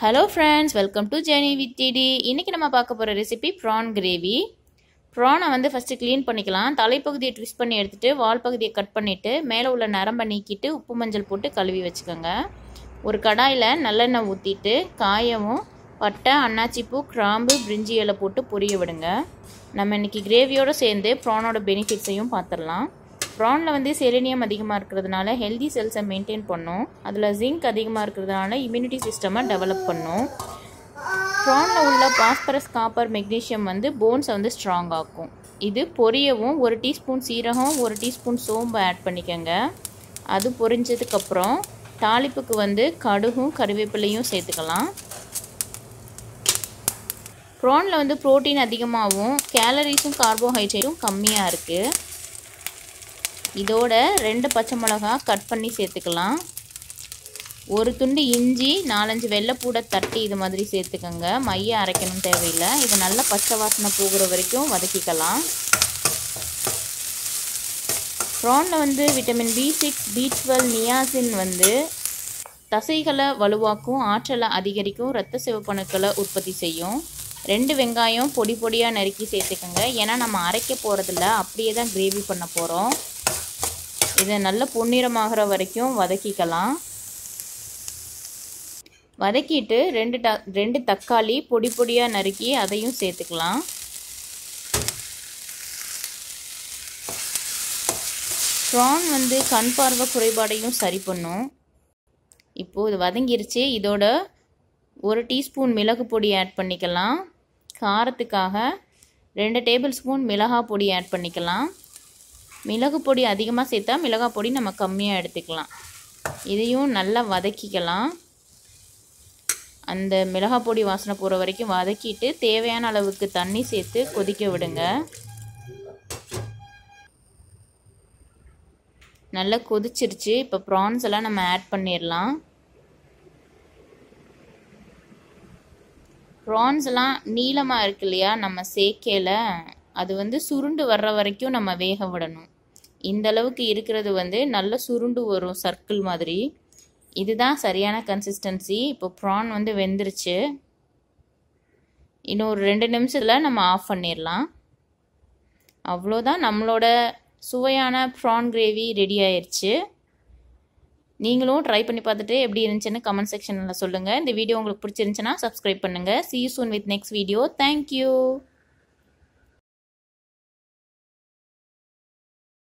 hello friends welcome to journey with DD இன்றைக்கி நம்ம பார்க்க போகிற ரெசிபி ப்ரான் கிரேவி ப்ரானை வந்து ஃபஸ்ட்டு க்ளீன் பண்ணிக்கலாம் தலைப்பகுதியை ட்விஸ்ட் பண்ணி எடுத்துகிட்டு வால் பகுதியை கட் பண்ணிவிட்டு மேலே உள்ள நரம்பை நீக்கிட்டு உப்பு மஞ்சள் போட்டு கழுவி வச்சுக்கோங்க ஒரு கடாயில் நல்லெண்ணெய் ஊற்றிட்டு காயவும் பட்டை அன்னாச்சிப்பூ கிராம்பு பிரிஞ்சி இலை போட்டு பொரிய விடுங்க நம்ம இன்றைக்கி கிரேவியோடு சேர்ந்து ப்ரானோட பெனிஃபிட்ஸையும் பார்த்துடலாம் ப்ரானில் வந்து செலினியம் அதிகமாக இருக்கிறதுனால ஹெல்தி செல்ஸை மெயின்டைன் பண்ணும் அதில் ஜிங்க் அதிகமாக இருக்கிறதுனால இம்யூனிட்டி சிஸ்டமை டெவலப் பண்ணும் ப்ரானில் உள்ள பாஸ்பரஸ் காப்பர் மெக்னீஷியம் வந்து போன்ஸை வந்து ஸ்ட்ராங் ஆக்கும் இது பொரியவும் ஒரு டீஸ்பூன் சீரகம் ஒரு டீஸ்பூன் சோம்பு ஆட் பண்ணிக்கோங்க அது பொரிஞ்சதுக்கப்புறம் தாளிப்புக்கு வந்து கடுகும் கருவேப்பிலையும் சேர்த்துக்கலாம் ப்ரானில் வந்து ப்ரோட்டீன் அதிகமாகவும் கேலரிஸும் கார்போஹைட்ரேட்டும் கம்மியாக இருக்குது இதோட ரெண்டு பச்சை மிளகா கட் பண்ணி சேர்த்துக்கலாம் ஒரு துண்டு இஞ்சி நாலஞ்சு வெள்ளைப்பூடை தட்டி இது மாதிரி சேர்த்துக்கோங்க மைய அரைக்கணும் தேவையில்லை இது நல்லா பச்சை வாசனை போகிற வரைக்கும் வதக்கிக்கலாம் ப்ரானில் வந்து vitamin B six B twelve niacin வந்து தசைகளை வலுவாக்கும் ஆற்றலை அதிகரிக்கும் இரத்த சிவப்பணுக்களை உற்பத்தி செய்யும் ரெண்டு வெங்காயம் பொடி பொடியாக நறுக்கி சேர்த்துக்கோங்க ஏன்னா நம்ம அரைக்க போகிறதில்ல அப்படியே தான் கிரேவி பண்ண போகிறோம் இதை நல்ல பொன்னிறமாகிற வரைக்கும் வதக்கிக்கலாம் வதக்கிட்டு ரெண்டு ட ரெண்டு தக்காளி பொடி பொடியாக நறுக்கி அதையும் சேர்த்துக்கலாம் ப்ரான் வந்து கண் பார்வை குறைபாடையும் சரி பண்ணும் இப்போது இது வதங்கிருச்சு இதோட ஒரு டீஸ்பூன் மிளகு பொடி ஆட் பண்ணிக்கலாம் காரத்துக்காக ரெண்டு டேபிள் ஸ்பூன் மிளகா பொடி ஆட் பண்ணிக்கலாம் மிளகு பொடி அதிகமாக சேர்த்தா மிளகா பொடி நம்ம கம்மியாக எடுத்துக்கலாம் இதையும் நல்லா வதக்கிக்கலாம் அந்த மிளகா பொடி வாசனை போகிற வரைக்கும் வதக்கிட்டு தேவையான அளவுக்கு தண்ணி சேர்த்து கொதிக்க விடுங்க நல்லா கொதிச்சிருச்சு இப்போ ப்ரான்ஸ் எல்லாம் நம்ம ஆட் பண்ணிடலாம் ப்ரான்ஸ் எல்லாம் நீளமாக இருக்கு இல்லையா நம்ம சேர்க்கையில் அது வந்து சுருண்டு வர்ற வரைக்கும் நம்ம வேக விடணும் இந்த அளவுக்கு இருக்கிறது வந்து நல்ல சுருண்டு வரும் சர்க்கிள் மாதிரி இதுதான் சரியான கன்சிஸ்டன்சி இப்போ ப்ரான் வந்து வெந்துருச்சு இன்னும் ஒரு ரெண்டு நிமிஷத்தில் நம்ம ஆஃப் பண்ணிடலாம் அவ்வளோதான் நம்மளோட சுவையான ப்ரான் கிரேவி ரெடி ஆயிடுச்சு நீங்களும் ட்ரை பண்ணி பார்த்துட்டு எப்படி இருந்துச்சுன்னு கமெண்ட் செக்ஷனில் சொல்லுங்கள் இந்த வீடியோ உங்களுக்கு பிடிச்சிருந்துச்சுன்னா சப்ஸ்கிரைப் பண்ணுங்கள் see you soon with next video thank you